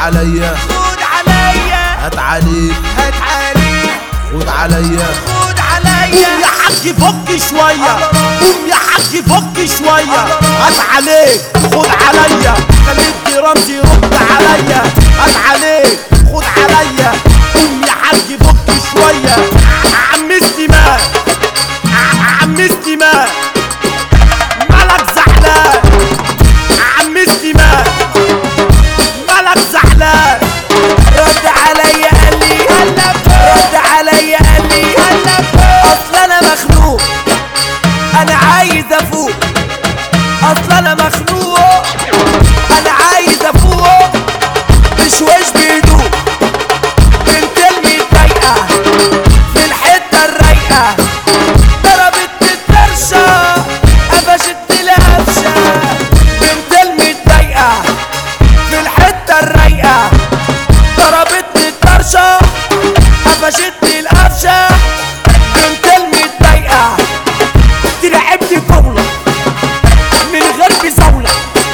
عليا خد عليا هات عليك هات عليك خد عليا خد عليا يا حاج فك شوية يا حاج فك شوية هات عليك خد عليا خليك رمزي رد عليا هات عليك خد عليا قوم يا حاج فك شوية عمستي مال عمستي مال مالك زعلان عمستي مال مالك زعلان رد عليا قال لي رد عليا قال لي اصل انا مخنوق انا عايز افوق اصل انا مخنوق انا عايز افوق بشويش بيدوق بنت المتضايقه في الحته الرايقه ضربت الفرشه قفشت القفشه بنت المتضايقه في الحته الرايقه ضربتني الطرشة قفشتني القفشة بنت المتضايقة تلعبني طاولة من غير مزاولة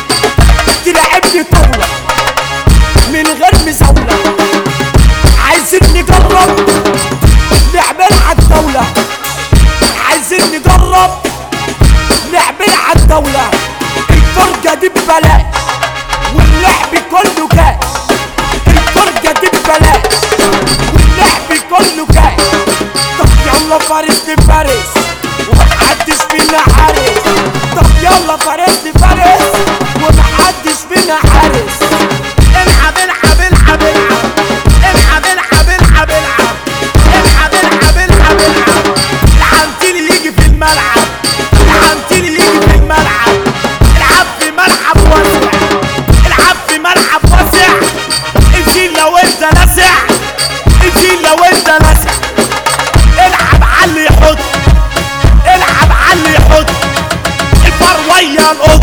تلعبني طاولة من غير مزاولة عايزين نجرب نعمل عالدولة عايزين نجرب نعمل عالدولة الفرجة دي ببلاش واللعب كله كاش الفرجة دي ببلاش واللعب كله كاش طب يلا فارس لفارس ومحدش فينا حارس طب يلا فارس لفارس ومحدش فينا حارس العب العب العب العب العب العب العب العب العب العب العب العب العنتيل يجي في الملعب العنتيل يجي في الملعب العب في ملعب واسع العب في ملعب واسع انزل لو انت لاسع انزل لو انت لاسع العب علي يحط العب علي يحط الفروية القط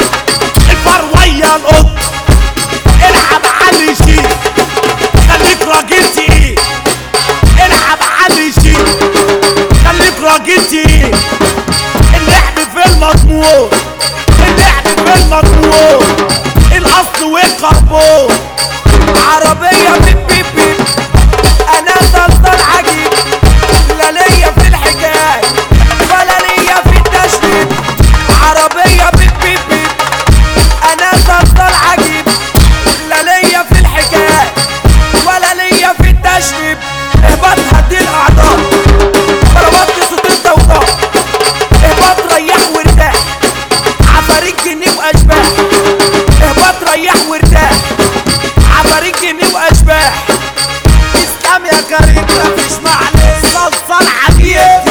الفروية القط العب علي يشيل خليك راجل تقيل العب علي يشيل خليك راجل تقيل اللعب في المضمون اللعب في المضمون الاصل والكربون عربية بيب بيب بيب أنا سلطان عجيب لا ليا في الحكاية ولا ليا في التشريف عربية بيب بيب بيب أنا سلطان عجيب لا ليا في الحكاية ولا ليا في التشريف اهبط هدي الأعضاء ضربات صوت الضوضاء اهبط ريح وارتاح عفاريت جنيه وأشباح اهبط ريح وارتاح عفاريت جنيه واشباح اسلام يا كريم مفيش معلش صلصال عبيد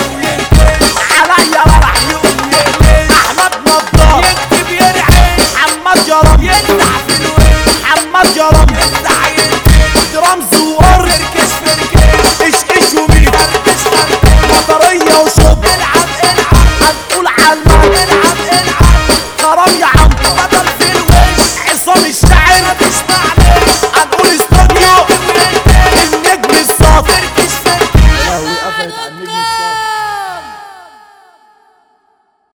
عليا رح احمد نضار يكتب يرعش محمد جرم يفتح في الوش محمد جرم يفتح ينتش رمز